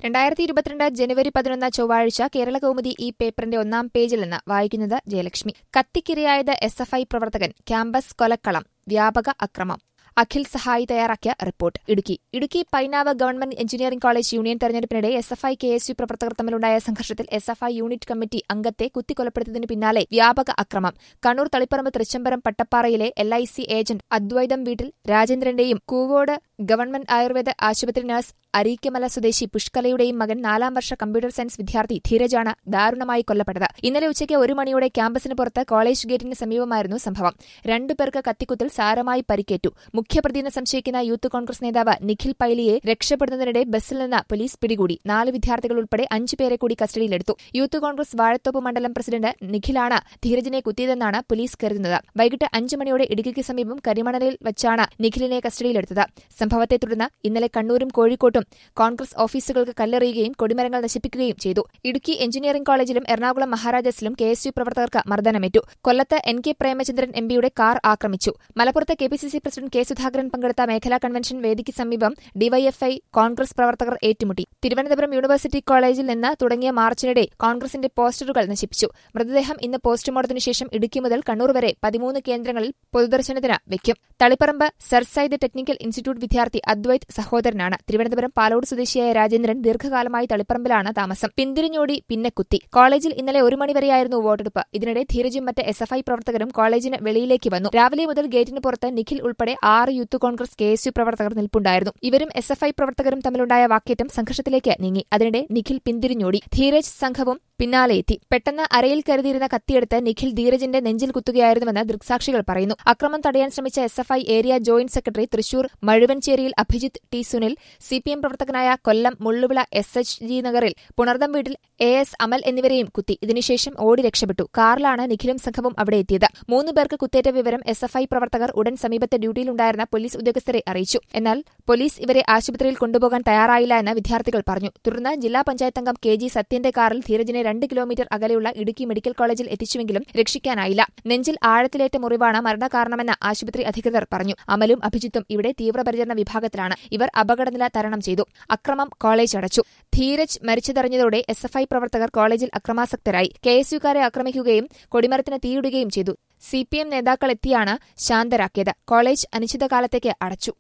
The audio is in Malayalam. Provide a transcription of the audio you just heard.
രണ്ടായിരത്തി ഇരുപത്തിരണ്ട് ജനുവരി പതിനൊന്ന് ചൊവ്വാഴ്ച കേരള കൗമുദി ഈ പേപ്പറിന്റെ ഒന്നാം പേജിൽ നിന്ന് വായിക്കുന്നത് ജയലക്ഷ്മി കത്തിക്കിരയായത് എസ് എഫ് ഐ പ്രവർത്തകൻ ക്യാമ്പസ് കൊലക്കളം വ്യാപക അക്രമം അഖിൽ സഹായി തയ്യാറാക്കിയ report Idukki Idukki Painavu government engineering college union തെരഞ്ഞെടുപ്പിനിടെ S F I K S U പ്രവർത്തകർ തമ്മിലുണ്ടായ സംഘർഷത്തിൽ S F I unit committee അംഗത്തെ കുത്തിക്കൊലപ്പെടുത്തിയതിനു പിന്നാലെ വ്യാപക അക്രമം കണ്ണൂർ തളിപ്പറമ്പ് തൃച്ചംബരം പട്ടപ്പാറയിലെ L I C agent Advaitham വീട്ടിൽ രാജേന്ദ്രന്റെയും കൂവോട് ഗവൺമെന്റ് ആയുർവേദ ആശുപത്രി നഴ്സ് അരീക്കമല സ്വദേശി പുഷ്കലയുടെയും മകൻ നാലാം വർഷ കമ്പ്യൂട്ടർ സയൻസ് വിദ്യാർത്ഥി ധീരജാണ് ദാരുണമായി കൊല്ലപ്പെട്ടത് ഇന്നലെ ഉച്ചയ്ക്ക് ഒരു മണിയോടെ ക്യാമ്പസിന് പുറത്ത് കോളേജ് ഗേറ്റിന് സമീപമായിരുന്നു സംഭവം രണ്ടുപേർക്ക് കത്തിക്കുത്തിൽ സാരമായി പരിക്കേറ്റു മുഖ്യപ്രതിയെന്ന് സംശയിക്കുന്ന യൂത്ത് കോൺഗ്രസ് നേതാവ് നിഖിൽ പൈലിയെ രക്ഷപ്പെടുന്നതിനിടെ ബസ്സിൽ നിന്ന് പോലീസ് പിടികൂടി നാല് വിദ്യാർത്ഥികൾ ഉൾപ്പെടെ അഞ്ചു പേരെ കൂടി കസ്റ്റഡിയിലെടുത്തു യൂത്ത് കോൺഗ്രസ് വാഴത്തോപ്പ് മണ്ഡലം പ്രസിഡന്റ് നിഖിലാണ് ധീരജിനെ കുത്തിയതെന്നാണ് പോലീസ് കരുതുന്നത് വൈകിട്ട് അഞ്ചു മണിയോടെ ഇടുക്കിക്ക് സമീപം കരിമണലിൽ വച്ചാണ് നിഖിലിനെ കസ്റ്റഡിയിലെടുത്തത് സംഭവത്തെ തുടർന്ന് ഇന്നലെ കണ്ണൂരും കോഴിക്കോട്ടും കോൺഗ്രസ് ഓഫീസുകൾക്ക് കല്ലെറിയുകയും കൊടിമരങ്ങൾ നശിപ്പിക്കുകയും ചെയ്തു ഇടുക്കി എഞ്ചിനീയറിംഗ് കോളേജിലും എറണാകുളം മഹാരാജാസിലും കെ എസ് യു പ്രവർത്തകർക്ക് മർദ്ദനമേറ്റു കൊല്ലത്ത് എൻ കെ പ്രേമചന്ദ്രൻ എംപിയുടെ കാർ ആക്രമിച്ചു മലപ്പുറത്ത് K P C C president K Sudhakaran പങ്കെടുത്ത മേഖലാ കൺവെൻഷൻ വേദിക്ക് സമീപം ഡിവൈഎഫ്ഐ കോൺഗ്രസ് പ്രവർത്തകർ ഏറ്റുമുട്ടി തിരുവനന്തപുരം യൂണിവേഴ്സിറ്റി കോളേജിൽ നിന്ന് തുടങ്ങിയ മാർച്ചിനിടെ കോൺഗ്രസിന്റെ പോസ്റ്ററുകൾ നശിപ്പിച്ചു മൃതദേഹം ഇന്ന് പോസ്റ്റ്മോർട്ടത്തിനു ശേഷം ഇടുക്കി മുതൽ കണ്ണൂർ വരെ പതിമൂന്ന് കേന്ദ്രങ്ങളിൽ പൊതുദർശനത്തിന് വയ്ക്കും Taliparamba sir Syed technical institute വിദ്യാർത്ഥി അദ്വൈത് സഹോദരനാണ് തിരുവനന്തപുരം പാലോട് സ്വദേശിയായ രാജേന്ദ്രൻ ദീർഘകാലമായി തളിപ്പറമ്പിലാണ് താമസം പിന്തിരിഞ്ഞോടി പിന്നെ കുത്തി കോളേജിൽ ഇന്നലെ ഒരു മണിവരെയായിരുന്നു വോട്ടെടുപ്പ് ഇതിനിടെ ധീരജും മറ്റ് എസ് എഫ് ഐ പ്രവർത്തകരും കോളേജിന് വെളിയിലേക്ക് വന്നു രാവിലെ മുതൽ ഗേറ്റിന് പുറത്ത് നിഖിൽ ഉൾപ്പെടെ ആറ് youth Congress K S U പ്രവർത്തകർ നിൽപ്പുണ്ടായിരുന്നു ഇവരും എസ് എഫ് ഐ പ്രവർത്തകരും തമ്മിലുണ്ടായ വാക്കേറ്റം സംഘർഷത്തിലേക്ക് നീങ്ങി അതിനിടെ നിഖിൽ പിന്തിരിഞ്ഞോടി ധീരജ് സംഘവും പിന്നാലെ എത്തി പെട്ടെന്ന് അരയിൽ കരുതിയിരുന്ന കത്തിയെടുത്ത് നിഖിൽ ധീരജിന്റെ നെഞ്ചിൽ കുത്തുകയായിരുന്നുവെന്ന് ദൃക്സാക്ഷികൾ പറയുന്നു അക്രമം തടയാൻ ശ്രമിച്ച S F I area joint secretary Thrissur മഴുവൻചേരിയിൽ Abhijith T Sunil C P M പ്രവർത്തകനായ Kollam Mulluvila S H G നഗറിൽ പുണർദം വീട്ടിൽ എ എസ് അമൽ എന്നിവരെയും കുത്തി ഇതിനുശേഷം ഓടി രക്ഷപ്പെട്ടു കാറിലാണ് നിഖിലും സംഘവും അവിടെ എത്തിയത് മൂന്ന് പേർക്ക് കുത്തേറ്റ വിവരം എസ് എഫ് ഐ പ്രവർത്തകർ ഉടൻ സമീപത്തെ ഡ്യൂട്ടിയിലുണ്ടായിരുന്ന പോലീസ് ഉദ്യോഗസ്ഥരെ അറിയിച്ചു എന്നാൽ പോലീസ് ഇവരെ ആശുപത്രിയിൽ കൊണ്ടുപോകാൻ തയ്യാറായില്ല എന്ന് വിദ്യാർത്ഥികൾ പറഞ്ഞു തുടർന്ന് ജില്ലാ പഞ്ചായത്ത് അംഗം കെ ജി സത്യന്റെ കാറിൽ ധീരജിനെ രണ്ട് കിലോമീറ്റർ അകലെയുള്ള ഇടുക്കി മെഡിക്കൽ കോളേജിൽ എത്തിച്ചുവെങ്കിലും രക്ഷിക്കാനായില്ല നെഞ്ചിൽ ആഴത്തിലേറ്റ മുറിവാണ് മരണകാരണമെന്ന് ആശുപത്രി അധികൃതർ പറഞ്ഞു അമലും അഭിജിത്തും ഇവിടെ തീവ്രപരിചരണ വിഭാഗത്തിലാണ് ഇവർ അപകടനില തരണം ചെയ്തു അക്രമം കോളേജ് അടച്ചു ധീരജ് മരിച്ചതറിഞ്ഞതോടെ എസ് എഫ് ഐ പ്രവർത്തകർ കോളേജിൽ അക്രമാസക്തരായി കെ എസ് യുക്കാരെ ആക്രമിക്കുകയും കൊടിമരത്തിന് തീയിടുകയും ചെയ്തു സി പി എം നേതാക്കളെത്തിയാണ് ശാന്തരാക്കിയത് കോളേജ് അനിശ്ചിതകാലത്തേക്ക് അടച്ചു